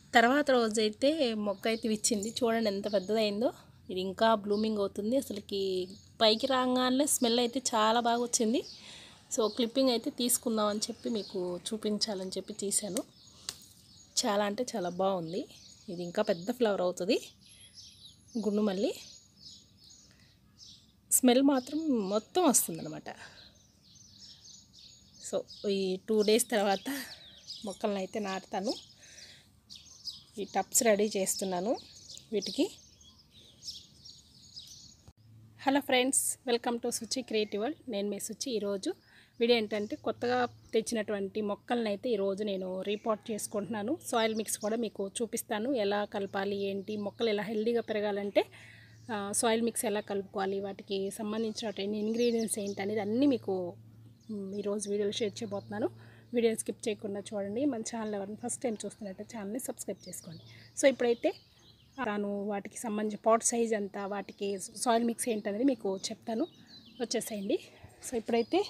తర్వాత రోజైతే మొక్క అయితే ఇచ్చింది చూడండి ఎంత పెద్దదైందో ఇది ఇంకా బ్లూమింగ్ అవుతుంది అసలుకి పైకి రాగానే స్మెల్ అయితే చాలా బాగా వచ్చింది సో క్లిప్పింగ్ అయితే తీసుకుందాం అని చెప్పి మీకు చూపించాలని చెప్పి తీశాను చాలా అంటే చాలా బాగుంది ఇది ఇంకా పెద్ద ఫ్లవర్ అవుతుంది గుండు మళ్ళీ స్మెల్ మాత్రం మొత్తం వస్తుందన్నమాట సో ఈ టూ డేస్ తర్వాత మొక్కలను అయితే నాటుతాను ఈ టప్స్ రెడీ చేస్తున్నాను వీటికి hello friends welcome to Suchi creative world నేను మీ సుచి ఈరోజు వీడియో ఏంటంటే కొత్తగా తెచ్చినటువంటి మొక్కలను అయితే ఈరోజు నేను రీపోర్ట్ చేసుకుంటున్నాను సాయిల్ మిక్స్ కూడా మీకు చూపిస్తాను ఎలా కలపాలి ఏంటి మొక్కలు ఎలా హెల్దీగా పెరగాలంటే సాయిల్ మిక్స్ ఎలా కలుపుకోవాలి వాటికి సంబంధించినటువంటి ఇంగ్రీడియంట్స్ ఏంటి అనేది అన్నీ మీకు మ్, ఈరోజు వీడియోలో షేర్ చేయబోతున్నాను వీడియో స్కిప్ చేయకుండా చూడండి మన ఛానల్ ఎవరైనా ఫస్ట్ టైం చూస్తున్నట్టే ఛానల్ని సబ్స్క్రైబ్ చేసుకోండి సో ఇప్పుడైతే తాను వాటికి సంబంధించి పాట్ సైజ్ ఎంత వాటికి సాయిల్ మిక్స్ ఏంటనేది మీకు చెప్తాను వచ్చేసేయండి సో ఇప్పుడైతే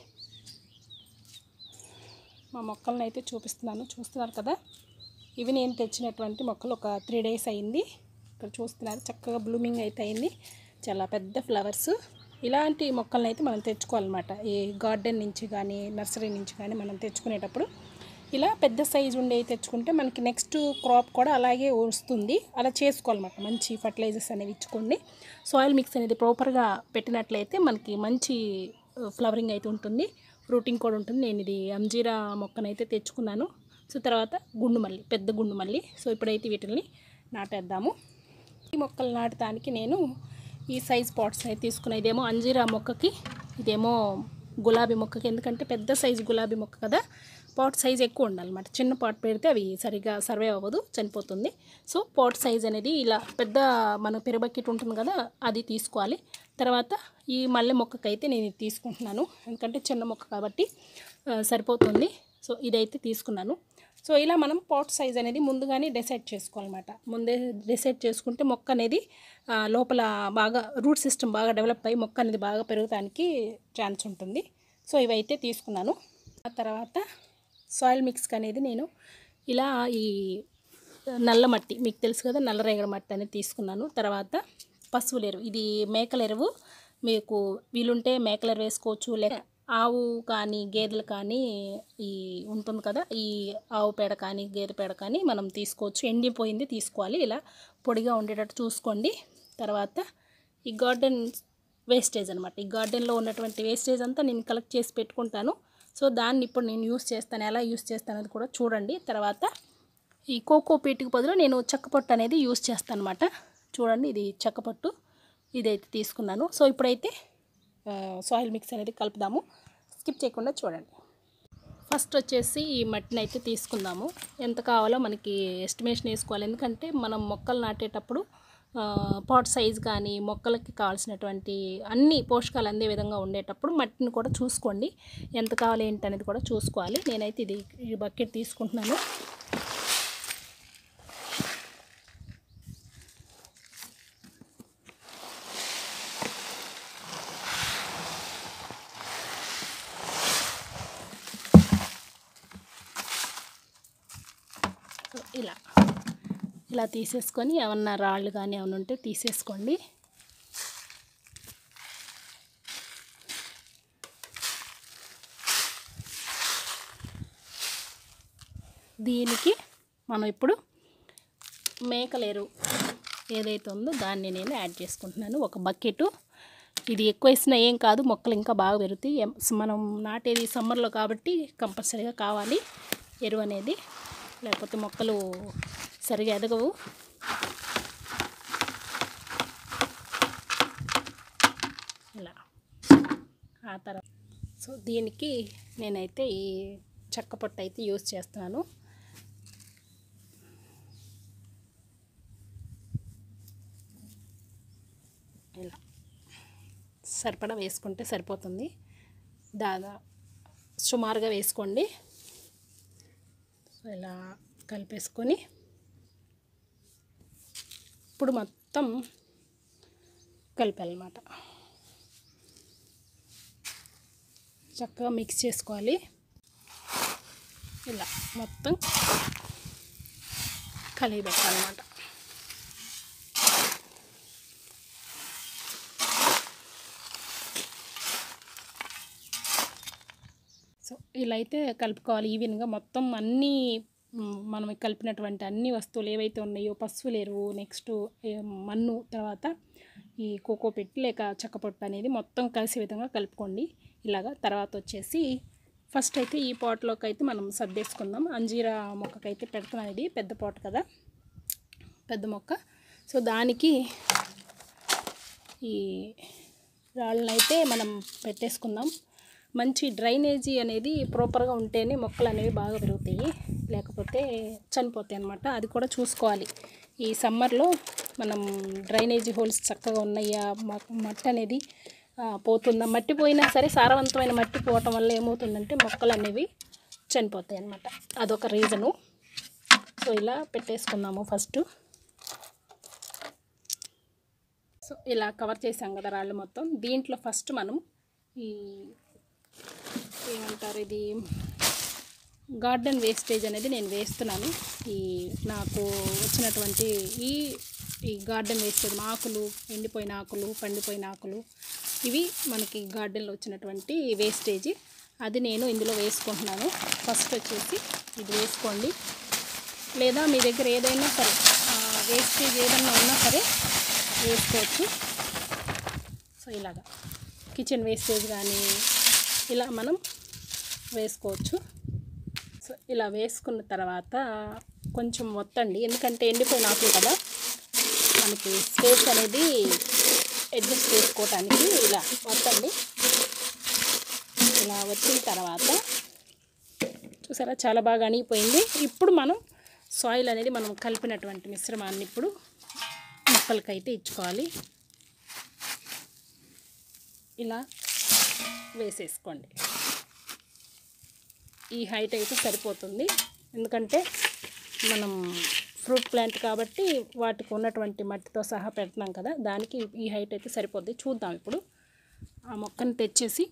మా మొక్కలను అయితే చూపిస్తున్నాను చూస్తున్నారు కదా ఇవి నేను తెచ్చినటువంటి మొక్కలు ఒక త్రీ డేస్ అయింది ఇక్కడ చూస్తున్నారు చక్కగా బ్లూమింగ్ అయితే అయింది చాలా పెద్ద ఫ్లవర్స్ ఇలాంటి మొక్కలను అయితే మనం తెచ్చుకోవాలన్నమాట ఈ గార్డెన్ నుంచి కానీ నర్సరీ నుంచి కానీ మనం తెచ్చుకునేటప్పుడు ఇలా పెద్ద సైజు ఉండేవి తెచ్చుకుంటే మనకి నెక్స్ట్ క్రాప్ కూడా అలాగే వస్తుంది అలా చేసుకోవాలన్నమాట మంచి ఫర్టిలైజర్స్ అనేవి ఇచ్చుకోండి సాయిల్ మిక్స్ అనేది ప్రాపర్గా పెట్టినట్లయితే మనకి మంచి ఫ్లవరింగ్ అయితే ఉంటుంది ఫ్రూటింగ్ కూడా ఉంటుంది నేను ఇది అంజీరా మొక్కనైతే తెచ్చుకున్నాను సో తర్వాత గుండు మల్లి పెద్ద గుండు మల్లి సో ఇప్పుడైతే వీటిని నాటేద్దాము ఈ మొక్కలు నాటడానికి నేను ఈ సైజ్ పాట్స్ అయితే తీసుకున్నా ఇదేమో అంజీరా మొక్కకి ఇదేమో గులాబీ మొక్కకి ఎందుకంటే పెద్ద సైజు గులాబీ మొక్క కదా పాట్ సైజ్ ఎక్కువ ఉండాలన్నమాట చిన్న పాట్ పెడితే అవి సరిగా సర్వే అవ్వదు చనిపోతుంది సో పాట్ సైజ్ అనేది ఇలా పెద్ద మన పెరుబకెట్ ఉంటుంది కదా అది తీసుకోవాలి తర్వాత ఈ మల్లె మొక్కకైతే నేను ఇది తీసుకుంటున్నాను ఎందుకంటే చిన్న మొక్క కాబట్టి ఆ, సరిపోతుంది సో ఇదైతే తీసుకున్నాను సో ఇలా మనం పాట్ సైజ్ అనేది ముందుగానే డిసైడ్ చేసుకోవాలన్నమాట ముందే డిసైడ్ చేసుకుంటే మొక్క అనేది ఆ, లోపల బాగా రూట్ సిస్టమ్ బాగా డెవలప్ అయ్యి మొక్క అనేది బాగా పెరగడానికి ఛాన్స్ ఉంటుంది సో ఇవైతే తీసుకున్నాను ఆ తర్వాత సాయిల్ మిక్స్ అనేది నేను ఇలా ఈ నల్ల మట్టి మీకు తెలుసు కదా నల్ల రేగడి మట్టి అనేది తీసుకున్నాను తర్వాత పశువుల ఎరువు ఇది మేకల ఎరువు మీకు వీలుంటే మేకల ఎరువు వేసుకోవచ్చు లేక ఆవు కానీ గేదెలు కానీ ఈ ఉంటుంది కదా ఈ ఆవు పేడ కానీ గేదె పేడ కానీ మనం తీసుకోవచ్చు ఎండిపోయింది తీసుకోవాలి ఇలా పొడిగా ఉండేటట్టు చూసుకోండి తర్వాత ఈ గార్డెన్ వేస్టేజ్ అనమాట ఈ గార్డెన్లో ఉన్నటువంటి వేస్టేజ్ అంతా నేను కలెక్ట్ చేసి పెట్టుకుంటాను సో దాన్ని ఇప్పుడు నేను యూస్ చేస్తాను ఎలా యూస్ చేస్తాను అనేది కూడా చూడండి తర్వాత ఈ కోకో పీటుకి బదులు నేను చెక్కపట్టు అనేది యూస్ చేస్తాను అనమాట చూడండి ఇది చెక్కపట్టు ఇదైతే తీసుకున్నాను సో ఇప్పుడైతే సాయిల్ మిక్స్ అనేది కలుపుదాము స్కిప్ చేయకుండా చూడండి ఫస్ట్ వచ్చేసి ఈ మట్టిని అయితే తీసుకుందాము ఎంత కావాలో మనకి ఎస్టిమేషన్ వేసుకోవాలి ఎందుకంటే మనం మొక్కలు నాటేటప్పుడు పాట్ సైజ్ కానీ మొక్కలకి కావాల్సినటువంటి అన్ని పోషకాలు అందే విధంగా ఉండేటప్పుడు మట్టిని కూడా చూసుకోండి ఎంత కావాలి ఏంటి అనేది కూడా చూసుకోవాలి నేనైతే ఇది ఈ బకెట్ తీసుకుంటున్నాను సో ఇలా ఇలా తీసేసుకొని ఏమన్నా రాళ్ళు కానీ ఏమైనా ఉంటే తీసేసుకోండి దీనికి మనం ఇప్పుడు మేకలేరు ఏదైతే ఉందో దాన్ని నేను యాడ్ చేసుకుంటున్నాను ఒక బకెట్ ఇది ఎక్కువ వేసినా ఏం కాదు మొక్కలు ఇంకా బాగా పెరుగుతాయి ఎం- మనం నాటేది సమ్మర్లో కాబట్టి కంపల్సరీగా కావాలి ఎరువు అనేది లేకపోతే మొక్కలు సరిగా ఎదగవు ఇలా ఆ తర్వాత సో దీనికి నేనైతే ఈ చెక్క పొట్టు అయితే యూస్ చేస్తున్నాను ఇలా సరిపడా వేసుకుంటే సరిపోతుంది దాదా సుమారుగా వేసుకోండి సో ఇలా కలిపేసుకొని ఇప్పుడు మొత్తం కలిపాలన్నమాట చక్కగా మిక్స్ చేసుకోవాలి ఇలా మొత్తం కలిగి పెట్టాలన్నమాట సో ఇలా అయితే కలుపుకోవాలి ఈవెన్గా మొత్తం అన్నీ మ్, మనం కలిపినటువంటి అన్ని వస్తువులు ఏవైతే ఉన్నాయో పసుపు ఎరువు నెక్స్ట్ మన్ను తర్వాత ఈ కోకో పెట్టి లేక చెక్కపొట్టు అనేది మొత్తం కలిసే విధంగా కలుపుకోండి ఇలాగా తర్వాత వచ్చేసి ఫస్ట్ అయితే ఈ పాట్లోకి అయితే మనం సర్దేసుకుందాం అంజీరా మొక్కకైతే పెడుతున్నాను ఇది పెద్ద పాట్ కదా పెద్ద మొక్క సో దానికి ఈ రాళ్ళని అయితే మనం పెట్టేసుకుందాం మంచి డ్రైనేజీ అనేది ప్రాపర్గా ఉంటేనే మొక్కలు అనేవి బాగా పెరుగుతాయి లేకపోతే చనిపోతాయి అన్నమాట అది కూడా చూసుకోవాలి ఈ సమ్మర్లో మనం డ్రైనేజీ హోల్స్ చక్కగా ఉన్నాయా మ- మట్టి అనేది ఆ, పోతుందా మట్టి పోయినా సరే సారవంతమైన మట్టి పోవటం వల్ల ఏమవుతుందంటే మొక్కలు అనేవి చనిపోతాయి అన్నమాట అదొక రీజను సో ఇలా పెట్టేసుకుందాము ఫస్ట్ సో ఇలా కవర్ చేసాం కదా రాళ్ళు మొత్తం దీంట్లో ఫస్ట్ మనం ఈ ఏమంటారు ఇది గార్డెన్ వేస్టేజ్ అనేది నేను వేస్తున్నాను ఈ నాకు వచ్చినటువంటి ఈ ఈ గార్డెన్ వేస్టేజ్ ఆకులు ఎండిపోయిన ఆకులు పండిపోయిన ఆకులు ఇవి మనకి గార్డెన్లో వచ్చినటువంటి వేస్టేజ్ అది నేను ఇందులో వేసుకుంటున్నాను ఫస్ట్ వచ్చేసి ఇది వేసుకోండి లేదా మీ దగ్గర ఏదైనా సరే వేస్టేజ్ ఏదైనా ఉన్నా సరే వేసుకోవచ్చు సో ఇలాగా కిచెన్ వేస్టేజ్ కానీ ఇలా మనం వేసుకోవచ్చు సో ఇలా వేసుకున్న తర్వాత కొంచెం మొత్తండి ఎందుకంటే ఎండిపోయిన ఆకులు కదా మనకి స్పేస్ అనేది అడ్జస్ట్ చేసుకోవటానికి ఇలా వత్తండి ఇలా వచ్చిన తర్వాత చూసారా చాలా బాగా అణిగిపోయింది ఇప్పుడు మనం సాయిల్ అనేది మనం కలిపినటువంటి మిశ్రమాన్ని ఇప్పుడు మొక్కలకైతే ఇచ్చుకోవాలి ఇలా వేసేసుకోండి ఈ హైట్ అయితే సరిపోతుంది ఎందుకంటే మనం ఫ్రూట్ ప్లాంట్ కాబట్టి వాటికి ఉన్నటువంటి మట్టితో సహా పెడుతున్నాం కదా దానికి ఈ హైట్ అయితే సరిపోద్ది చూద్దాం ఇప్పుడు ఆ మొక్కను తెచ్చేసి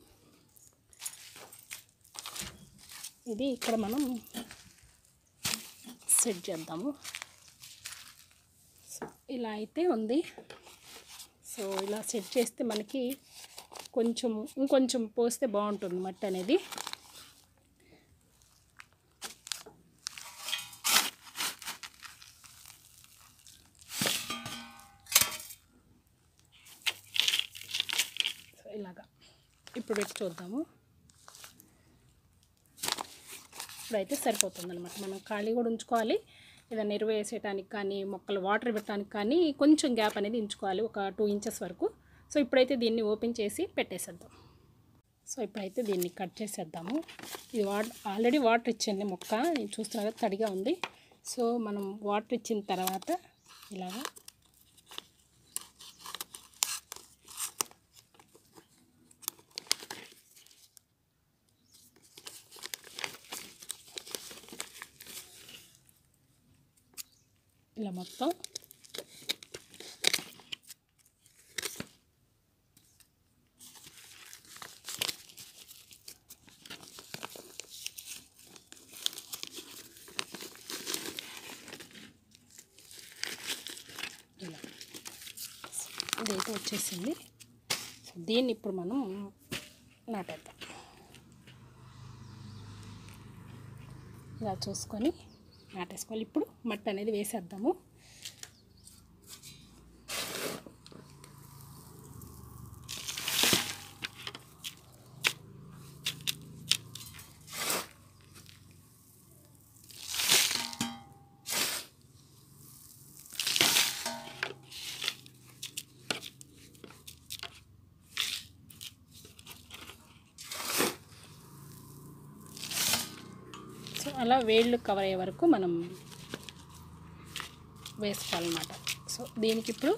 ఇది ఇక్కడ మనం సెట్ చేద్దాము సో ఇలా అయితే ఉంది సో ఇలా సెట్ చేస్తే మనకి కొంచెం ఇంకొంచెం పోస్తే బాగుంటుంది మట్టి అనేది సో ఇలాగా ఇప్పుడు పెట్టి చూద్దాము ఇప్పుడైతే సరిపోతుంది అనమాట మనం ఖాళీ కూడా ఉంచుకోవాలి ఏదైనా ఎరువు వేసేయడానికి కానీ మొక్కలు వాటర్ పెట్టడానికి కానీ కొంచెం గ్యాప్ అనేది ఉంచుకోవాలి ఒక టూ ఇంచెస్ వరకు సో ఇప్పుడైతే దీన్ని ఓపెన్ చేసి పెట్టేసేద్దాం సో ఇప్పుడైతే దీన్ని కట్ చేసేద్దాము ఇది వాట్ ఆల్రెడీ వాటర్ ఇచ్చింది మొక్క నేను చూస్తున్నా కదా తడిగా ఉంది సో మనం వాటర్ ఇచ్చిన తర్వాత ఇలాగా ఇలా మొత్తం ఇలా ఇదైతే వచ్చేసింది సో దీన్ని ఇప్పుడు మనం నాటేద్దాం ఇలా చూసుకొని నాటేసుకోవాలి ఇప్పుడు మట్టి అనేది వేసేద్దాము సో అలా వేళ్ళు కవర్ అయ్యే వరకు మనం వేసుకోవాలన్నమాట సో దీనికి ఇప్పుడు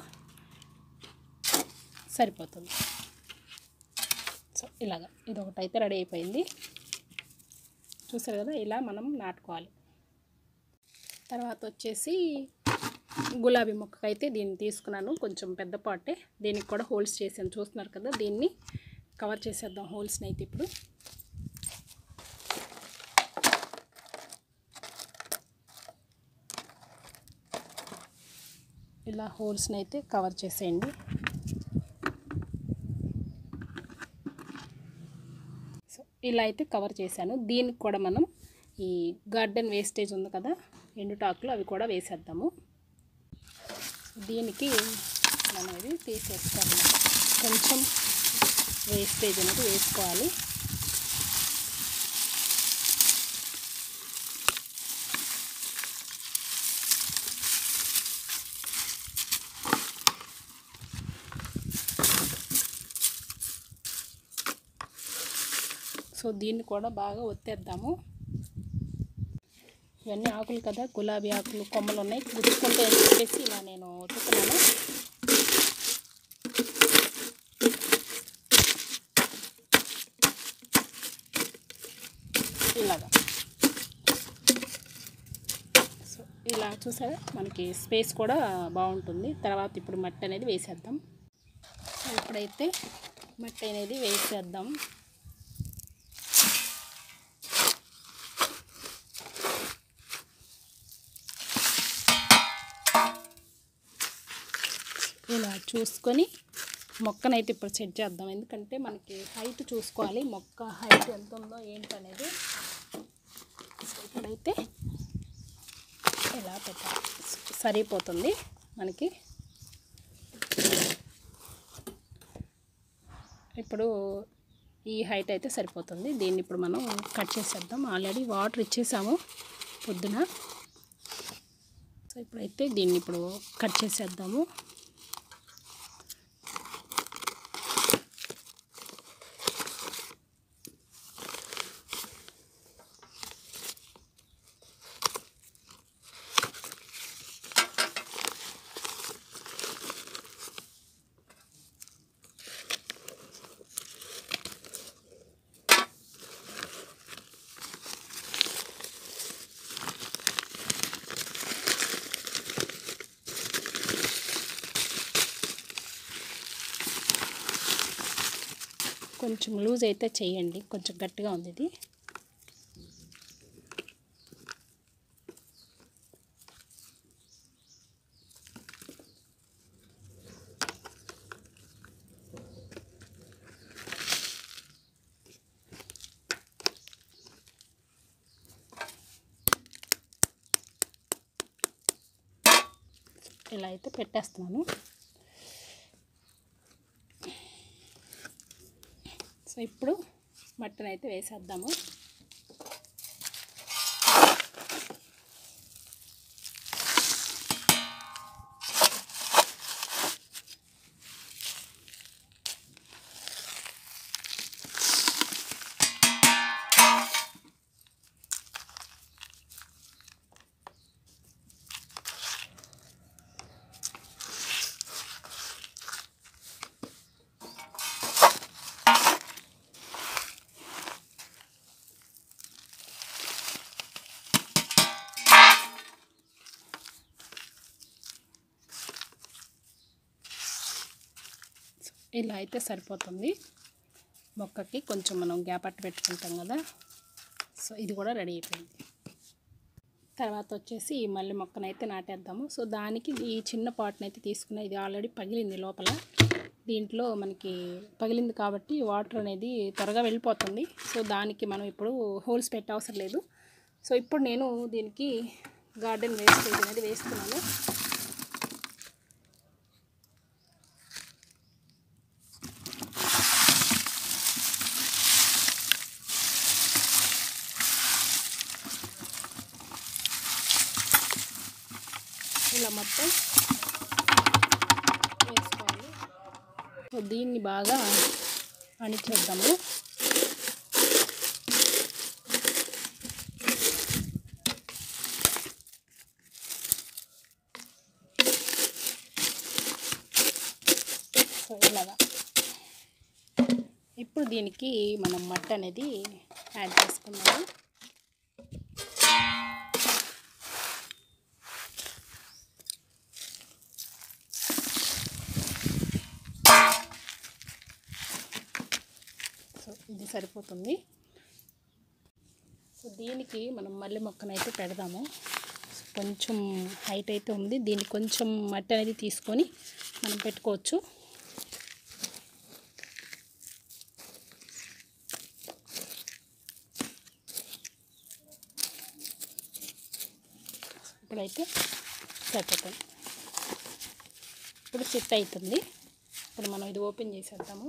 సరిపోతుంది సో ఇలాగా ఇది ఒకటి అయితే రెడీ అయిపోయింది చూసారు కదా ఇలా మనం నాటుకోవాలి తర్వాత వచ్చేసి గులాబీ మొక్కకైతే దీన్ని తీసుకున్నాను కొంచెం పెద్ద పాటే దీనికి కూడా హోల్స్ చేసాను చూస్తున్నారు కదా దీన్ని కవర్ చేసేద్దాం హోల్స్ని అయితే ఇప్పుడు ఇలా హోల్స్ని అయితే కవర్ చేసేయండి సో ఇలా అయితే కవర్ చేశాను దీనికి కూడా మనం ఈ గార్డెన్ వేస్టేజ్ ఉంది కదా ఎండుటాకులు అవి కూడా వేసేద్దాము దీనికి మనం ఇది తీసేసుకోవాలి కొంచెం వేస్టేజ్ అనేది వేసుకోవాలి సో దీన్ని కూడా బాగా ఒత్తేద్దాము ఇవన్నీ ఆకులు కదా గులాబీ ఆకులు కొమ్మలు ఉన్నాయి గుచ్చుకుంటే అని చెప్పేసి ఇలా నేను ఒత్తుకున్నాను ఇలాగా సో ఇలా చూసారా మనకి స్పేస్ కూడా బాగుంటుంది తర్వాత ఇప్పుడు మట్టి అనేది వేసేద్దాం సో ఇప్పుడైతే మట్టి అనేది వేసేద్దాం ఇలా చూసుకొని మొక్కనైతే ఇప్పుడు సెట్ చేద్దాం ఎందుకంటే మనకి హైట్ చూసుకోవాలి మొక్క హైట్ ఎంత ఉందో ఏంటనేది సో ఇప్పుడైతే ఇలా పెట్టాలి సరిపోతుంది మనకి ఇప్పుడు ఈ హైట్ అయితే సరిపోతుంది దీన్ని ఇప్పుడు మనం కట్ చేసేద్దాం ఆల్రెడీ వాటర్ ఇచ్చేసాము పొద్దున సో ఇప్పుడైతే దీన్ని ఇప్పుడు కట్ చేసేద్దాము కొంచెం లూజ్ అయితే చేయండి కొంచెం గట్టిగా ఉంది ఇది ఇలా అయితే పెట్టేస్తున్నాను సో ఇప్పుడు మటన్ అయితే వేసేద్దాము ఇలా అయితే సరిపోతుంది మొక్కకి కొంచెం మనం గ్యాప్ అట్టు పెట్టుకుంటాం కదా సో ఇది కూడా రెడీ అయిపోయింది తర్వాత వచ్చేసి ఈ మల్లె మొక్కనైతే నాటేద్దాము సో దానికి ఈ చిన్న పాట్ని అయితే తీసుకున్నా ఇది ఆల్రెడీ పగిలింది లోపల దీంట్లో మనకి పగిలింది కాబట్టి వాటర్ అనేది త్వరగా వెళ్ళిపోతుంది సో దానికి మనం ఇప్పుడు హోల్స్ పెట్టే అవసరం లేదు సో ఇప్పుడు నేను దీనికి గార్డెన్ వేస్టేజ్ అనేది వేస్తున్నాను ఇలా మొత్తం వేసుకోవాలి సో దీన్ని బాగా అణిచేద్దాము సో ఇలాగా ఇప్పుడు దీనికి మనం మట్టి అనేది యాడ్ చేసుకున్నాము సో ఇది సరిపోతుంది సో దీనికి మనం మల్లె మొక్కనైతే పెడదాము కొంచెం హైట్ అయితే ఉంది దీన్ని కొంచెం మట్టి అనేది తీసుకొని మనం పెట్టుకోవచ్చు ఇప్పుడైతే సెట్ అవుతుంది ఇప్పుడు సెట్ అవుతుంది ఇప్పుడు మనం ఇది ఓపెన్ చేసేద్దాము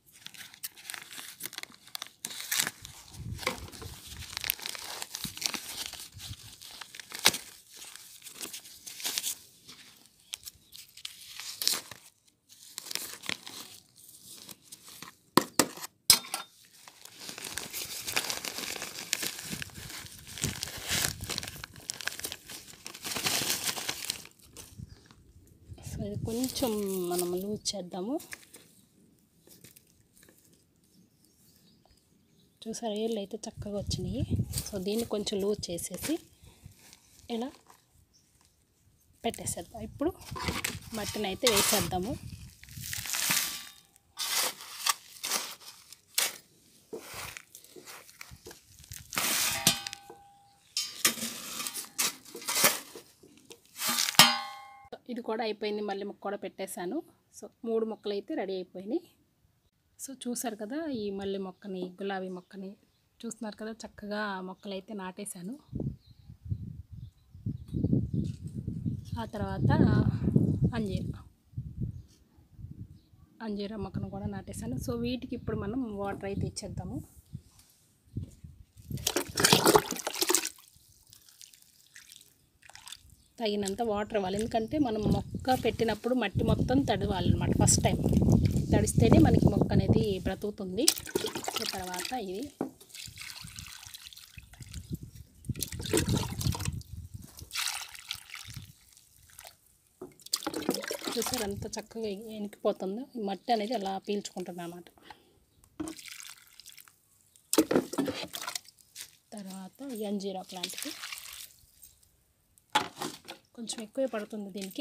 సో ఇది కొంచెం మనం లూజ్ చేద్దాము చూసారు ఏళ్ళు అయితే చక్కగా వచ్చినాయి సో దీన్ని కొంచెం లూజ్ చేసేసి ఇలా పెట్టేసేద్దాం ఇప్పుడు మట్టిని అయితే వేసేద్దాము ఇది కూడా అయిపోయింది మళ్ళీ ముక్క కూడా పెట్టేశాను సో మూడు మొక్కలు అయితే రెడీ అయిపోయినాయి సో చూసారు కదా ఈ మల్లె మొక్కని గులాబీ మొక్కని చూస్తున్నారు కదా చక్కగా మొక్కలు అయితే నాటేశాను ఆ తర్వాత అంజీరా అంజీరా మొక్కను కూడా నాటేశాను సో వీటికి ఇప్పుడు మనం వాటర్ అయితే ఇచ్చేద్దాము తగినంత వాటర్ ఇవ్వాలి ఎందుకంటే మనం మొక్క పెట్టినప్పుడు మట్టి మొత్తం తడవాలన్నమాట ఫస్ట్ టైం తడిస్తేనే మనకి మొక్క అనేది బ్రతుకుతుంది సో తర్వాత ఇది చూసారు ఎంత చక్కగా ఎనికిపోతుందో ఈ మట్టి అనేది అలా పీల్చుకుంటుంది అన్నమాట తర్వాత ఈ అంజీరా ప్లాంట్కి కొంచెం ఎక్కువే పడుతుంది దీనికి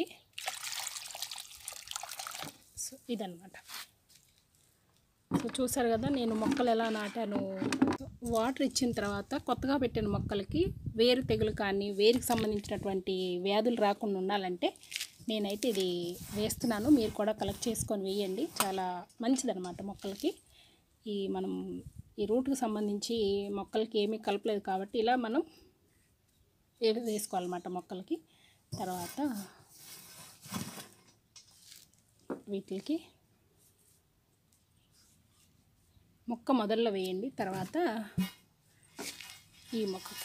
సో ఇదనమాట సో చూసారు కదా నేను మొక్కలు ఎలా నాటాను వాటర్ ఇచ్చిన తర్వాత కొత్తగా పెట్టిన మొక్కలకి వేరు తెగులు కానీ వేరుకి సంబంధించినటువంటి వ్యాధులు రాకుండా ఉండాలంటే నేనైతే ఇది వేస్తున్నాను మీరు కూడా కలెక్ట్ చేసుకొని వేయండి చాలా మంచిదన్నమాట మొక్కలకి ఈ మనం ఈ రూట్కి సంబంధించి మొక్కలకి ఏమీ కలపలేదు కాబట్టి ఇలా మనం వే- వేసుకోవాలన్నమాట మొక్కలకి తర్వాత వీటికి మొక్క మొదల్లో వేయండి తర్వాత ఈ మొక్కకి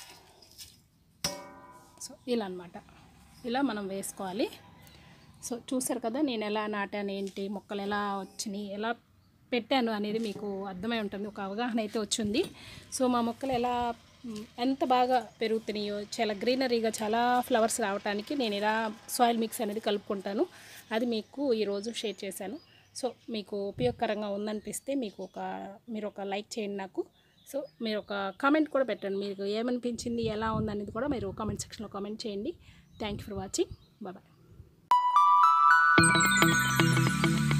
సో ఇలా అన్నమాట ఇలా మనం వేసుకోవాలి సో చూసారు కదా నేను ఎలా నాటాను ఏంటి మొక్కలు ఎలా వచ్చినాయి ఎలా పెట్టాను అనేది మీకు అర్థమై ఉంటుంది ఒక అవగాహన అయితే వచ్చింది సో మా మొక్కలు ఎలా మ్, ఎంత బాగా పెరుగుతున్నాయో చాలా గ్రీనరీగా చాలా ఫ్లవర్స్ రావడానికి నేను ఇలా సాయిల్ మిక్స్ అనేది కలుపుకుంటాను అది మీకు ఈరోజు షేర్ చేశాను సో మీకు ఉపయోగకరంగా ఉందనిపిస్తే మీకు ఒక మీరు ఒక లైక్ చేయండి నాకు సో మీరు ఒక కామెంట్ కూడా పెట్టండి మీకు ఏమనిపించింది ఎలా ఉందనేది కూడా మీరు కామెంట్ సెక్షన్లో కామెంట్ చేయండి thank you for watching bye